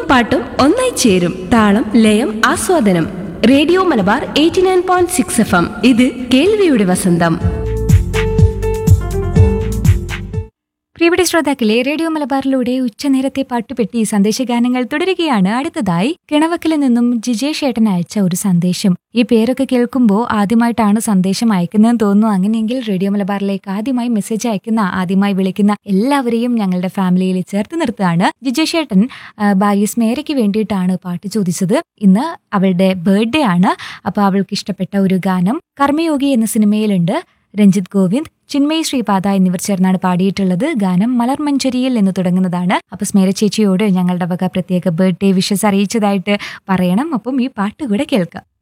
പാട്ടും ഒന്നായി ചേരും താളം ലയം ആസ്വാദനം radio Malabar eighty nine point six F M ഇത് കേൾവിയുടെ വസന്തം പ്രിയപ്പെട്ട ശ്രോതാക്കളെ റേഡിയോ മലബാറിലൂടെ ഉച്ചനേരത്തെ പാട്ടുപെട്ടി സന്ദേശഗാനങ്ങൾ തുടരുകയാണ് അടുത്തതായി കിണവക്കിൽ നിന്നും ജിജേഷ് ഏട്ടൻ അയച്ച ഒരു സന്ദേശം ഈ പേരൊക്കെ കേൾക്കുമ്പോൾ ആദ്യമായിട്ടാണ് സന്ദേശം അയക്കുന്നതെന്ന് തോന്നുന്നു അങ്ങനെയെങ്കിൽ റേഡിയോ മലബാറിലേക്ക് ആദ്യമായി മെസ്സേജ് അയക്കുന്ന ആദ്യമായി വിളിക്കുന്ന എല്ലാവരെയും ഞങ്ങളുടെ ഫാമിലിയിൽ ചേർത്ത് നിർത്തുകയാണ് ജിജേഷ് ഏട്ടൻ ആ, ഭാര്യ സ്മേരയ്ക്ക് വേണ്ടിയിട്ടാണ് പാട്ട് ചോദിച്ചത് ഇന്ന് അവളുടെ ബർത്ത്ഡേ ആണ് അപ്പോൾ അവൾക്ക് ഇഷ്ടപ്പെട്ട ഒരു ഗാനം കർമ്മയോഗി എന്ന സിനിമയിലുണ്ട് രഞ്ജിത്ത് ഗോവിന്ദ് ചിന്മയി ശ്രീപാദ എന്നിവർ ചേർന്നാണ് പാടിയിട്ടുള്ളത് ഗാനം മലർമഞ്ചരിയിൽ എന്ന് തുടങ്ങുന്നതാണ് അപ്പൊ സ്മേര ചേച്ചിയോട് ഞങ്ങളുടെ വക പ്രത്യേക ബർത്ത്ഡേ വിഷസ് അറിയിച്ചതായിട്ട് പറയണം അപ്പം ഈ പാട്ട് കൂടെ കേൾക്കാം